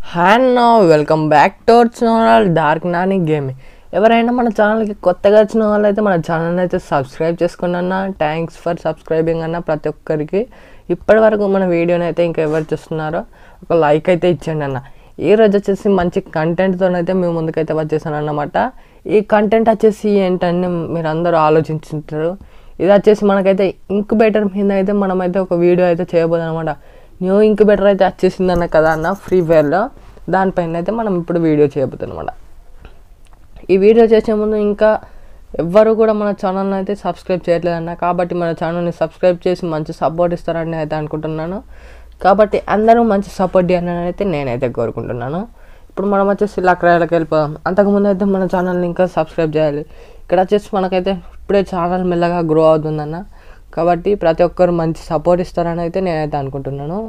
హ్యాన్ welcome back to our channel dark Nani gaming ఎవరైనా మన ఛానల్కి కొత్తగా వచ్చిన వాళ్ళైతే మన ఛానల్ అయితే సబ్స్క్రైబ్ చేసుకోండి అన్న థ్యాంక్స్ ఫర్ సబ్స్క్రైబింగ్ అన్న ప్రతి ఒక్కరికి ఇప్పటి వరకు మన వీడియోని అయితే ఇంకా ఎవరు చూస్తున్నారో ఒక లైక్ అయితే ఇచ్చేయండి అన్న ఈ రోజు వచ్చేసి మంచి కంటెంట్తోనైతే మేము ముందుకైతే వచ్చేసాను అన్నమాట ఈ కంటెంట్ వచ్చేసి ఏంటంటే మీరు అందరూ ఆలోచించుంటారు ఇది వచ్చేసి మనకైతే ఇంక్యుబేటర్ మీద అయితే మనమైతే ఒక వీడియో అయితే చేయబోదు అనమాట న్యూ ఇంక్యుబేటర్ అయితే వచ్చేసింది అన్న కదా అన్న ఫ్రీ ఫైర్లో దానిపైన అయితే మనం ఇప్పుడు వీడియో చేయబోతున్నాం అనమాట ఈ వీడియో చేసే ముందు ఇంకా ఎవ్వరు కూడా మన ఛానల్ని అయితే సబ్స్క్రైబ్ చేయట్లేదన్న కాబట్టి మన ఛానల్ని సబ్స్క్రైబ్ చేసి మంచి సపోర్ట్ ఇస్తారని అయితే అనుకుంటున్నాను కాబట్టి అందరూ మంచి సపోర్ట్ చేయాలని అయితే నేనైతే కోరుకుంటున్నాను ఇప్పుడు మనం వచ్చేసి లక్రాయలకు వెళ్ళిపోదాం అంతకుముందు అయితే మన ఛానల్ని ఇంకా సబ్స్క్రైబ్ చేయాలి ఇక్కడ వచ్చేసి మనకైతే ఇప్పుడే ఛానల్ మెల్లగా గ్రో అవుతుందన్న కాబట్టి ప్రతి ఒక్కరు మంచి సపోర్ట్ ఇస్తారని అయితే నేనైతే అనుకుంటున్నాను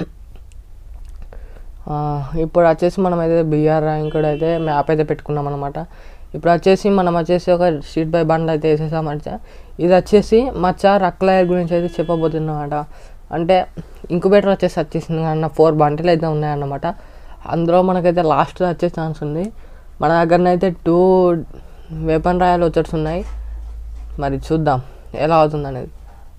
ఆ, ఇప్పుడు వచ్చేసి మనం అయితే బిఆర్ ర్యాంక్ కూడా అయితే మ్యాప్ అయితే పెట్టుకున్నాం అనమాట ఇప్పుడు వచ్చేసి మనం వచ్చేసి ఒక షీట్ బై బండ్లు అయితే వేసేసామంటే ఇది వచ్చేసి మచ్చ రక్లయర్ గురించి అయితే చెప్పబోతున్నమాట అంటే ఇంక్యుబేటర్ వచ్చేసి వచ్చేసింది అన్న ఫోర్ బండిలు అయితే ఉన్నాయన్నమాట అందులో మనకైతే లాస్ట్ వచ్చే ఛాన్స్ ఉంది మన దగ్గరనైతే టూ వెపన్ రాయల్ వచ్చేసి ఉన్నాయి మరి చూద్దాం ఎలా అవుతుంది అనేది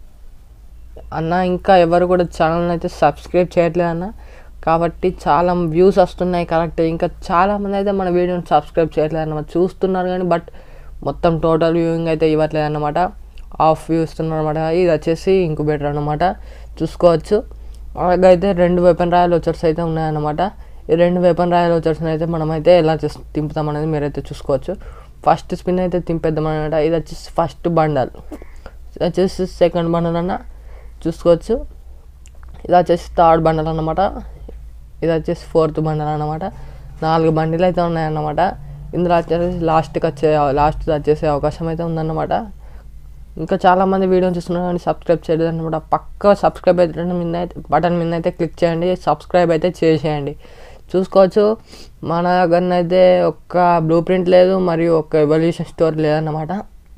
అన్న ఇంకా ఎవరు కూడా ఛానల్ని అయితే సబ్స్క్రైబ్ చేయట్లేదు అన్న కాబట్టి చాలా వ్యూస్ వస్తున్నాయి కరెక్ట్ ఇంకా చాలా మంది అయితే మన వీడియోని సబ్స్క్రైబ్ చేయట్లేదు అన్నమాట చూస్తున్నారు కానీ బట్ మొత్తం టోటల్ వ్యూయింగ్ అయితే ఇవ్వట్లేదు అన్నమాట ఆఫ్ వ్యూ ఇస్తున్నారు అనమాట ఇది వచ్చేసి ఇంకుబేటర్ అనమాట చూసుకోవచ్చు అలాగైతే రెండు వెపన్ రాయల్ వచ్చర్స్ అయితే ఉన్నాయన్నమాట ఈ రెండు వెపన్ రాయల్ వచ్చర్స్ అయితే మనమైతే ఎలా చేసి తింపుతాం అనేది మీరైతే చూసుకోవచ్చు ఫస్ట్ స్పిన్ అయితే తింపేద్దాం అనమాట ఇది వచ్చేసి ఫస్ట్ బండల్ ఇది వచ్చేసి సెకండ్ బండల్ అన్న చూసుకోవచ్చు ఇది వచ్చేసి థర్డ్ బండల్ అన్నమాట ఇది వచ్చేసి ఫోర్త్ బండల్ అన్నమాట నాలుగు బండిలు అయితే ఉన్నాయన్నమాట ఇందులో వచ్చేసి లాస్ట్కి వచ్చే లాస్ట్ వచ్చేసే అవకాశం అయితే ఉందన్నమాట ఇంకా చాలామంది వీడియో చూస్తున్నారు కానీ సబ్స్క్రైబ్ చేయలేదు అనమాట పక్క సబ్స్క్రైబ్ అయితే మీద అయితే బటన్ మీద అయితే క్లిక్ చేయండి సబ్స్క్రైబ్ అయితే చేసేయండి చూసుకోవచ్చు మన దగ్గరనైతే ఒక్క బ్లూ ప్రింట్ లేదు మరియు ఒక ఎవల్యూషన్ స్టోర్ లేదన్నమాట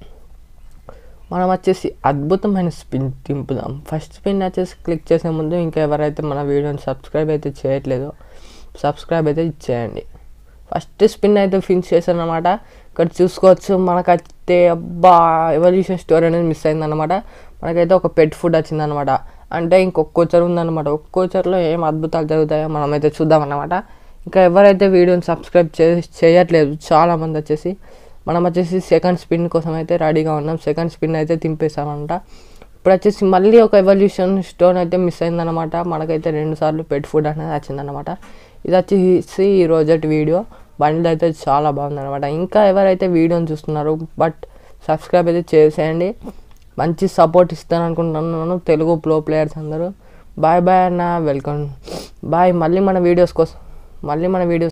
మనం వచ్చేసి అద్భుతమైన స్పిన్ తింపుదాం ఫస్ట్ స్పిన్ వచ్చేసి క్లిక్ చేసే ముందు ఇంకా ఎవరైతే మన వీడియోని సబ్స్క్రైబ్ అయితే చేయట్లేదో సబ్స్క్రైబ్ అయితే ఇచ్చేయండి ఫస్ట్ స్పిన్ అయితే ఫినిష్ చేశాను అనమాట ఇక్కడ చూసుకోవచ్చు మనకైతే అబ్బా ఎవల్యూషన్ స్టోర్ అనేది మిస్ అయిందన్నమాట మనకైతే ఒక పెట్ ఫుడ్ వచ్చిందనమాట అంటే ఇంకొక కోచర్ ఉందన్నమాట ఒక్క కోచర్లో ఏం అద్భుతాలు జరుగుతాయో మనమైతే చూద్దాం అన్నమాట ఇంకా ఎవరైతే వీడియోని సబ్స్క్రైబ్ చే చేయట్లేదు చాలామంది వచ్చేసి మనం వచ్చేసి సెకండ్ స్పిన్ కోసం అయితే రెడీగా ఉన్నాం సెకండ్ స్పిన్ అయితే తింపేసామంట ఇప్పుడు వచ్చేసి మళ్ళీ ఒక ఎవల్యూషన్ స్టోన్ అయితే మిస్ అయిందనమాట మనకైతే రెండు సార్లు పెట్ ఫుడ్ అనేది వచ్చిందనమాట ఇది వచ్చేసి ఈ రోజటి వీడియో బండిల్ అయితే చాలా బాగుందన్నమాట ఇంకా ఎవరైతే వీడియోని చూస్తున్నారో బట్ సబ్స్క్రైబ్ అయితే చేసేయండి మంచి సపోర్ట్ ఇస్తాను అనుకుంటున్నాను తెలుగు ప్రో ప్లేయర్స్ అందరూ బాయ్ బాయ్ అన్న వెల్కమ్ బాయ్ మళ్ళీ మన వీడియోస్ కోసం మళ్ళీ మన వీడియోస్